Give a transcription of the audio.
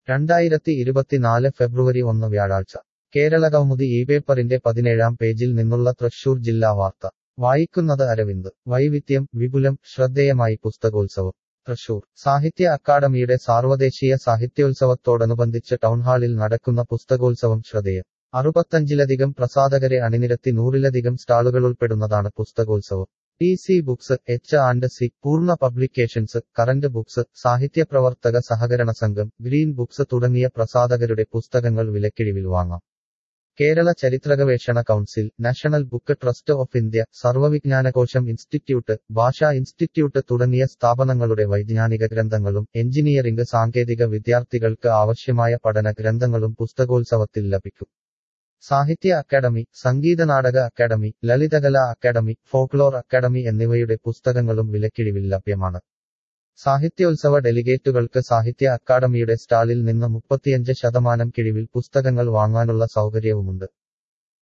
രണ്ടായിരത്തി ഇരുപത്തിനാല് ഫെബ്രുവരി ഒന്ന് വ്യാഴാഴ്ച കേരളകൗമുദി ഈ പേപ്പറിന്റെ പതിനേഴാം പേജിൽ നിന്നുള്ള തൃശൂർ ജില്ലാ വാർത്ത വായിക്കുന്നത് അരവിന്ദ് വൈവിധ്യം വിപുലം ശ്രദ്ധേയമായി പുസ്തകോത്സവം തൃശൂർ സാഹിത്യ അക്കാദമിയുടെ സാർവദേശീയ സാഹിത്യോത്സവത്തോടനുബന്ധിച്ച് ടൗൺഹാളിൽ നടക്കുന്ന പുസ്തകോത്സവം ശ്രദ്ധേയം അറുപത്തഞ്ചിലധികം പ്രസാധകരെ അണിനിരത്തി നൂറിലധികം സ്റ്റാളുകളുൾപ്പെടുന്നതാണ് പുസ്തകോത്സവം T C books H and C Poorna publications current books സാഹിത്യപ്രവർത്തക സഹകരണ സംഘം ഗ്രീൻ ബുക്സ് തുടങ്ങിയ പ്രസാധകരുടെ പുസ്തകങ്ങൾ വിലക്കിഴിവിൽ വാങ്ങാം കേരള ചരിത്രഗവേഷണ council national book trust of India Sarvavijnanakosam institute Bhasha institute തുടങ്ങിയ സ്ഥാപനങ്ങളുടെ വൈജ്ഞാനിക ഗ്രന്ഥങ്ങളും എഞ്ചിനീയറിംഗ് സാങ്കേതിക വിദ്യാർത്ഥികൾക്ക് ആവശ്യമായ പഠന ഗ്രന്ഥങ്ങളും പുസ്തകോത്സവത്തിൽ ലഭിക്കും സാഹിത്യ academy Sangeetha Nataka academy Lalithakala academy folklore academy എന്നിവയുടെ പുസ്തകങ്ങളും വിലക്കിഴിവിൽ ലഭ്യമാണ് സാഹിത്യോത്സവ ഡെലിഗേറ്റുകൾക്ക് സാഹിത്യ അക്കാദമിയുടെ സ്റ്റാളിൽ നിന്ന് മുപ്പത്തിയഞ്ച് ശതമാനം കിഴിവിൽ പുസ്തകങ്ങൾ വാങ്ങാനുള്ള സൗകര്യവുമുണ്ട്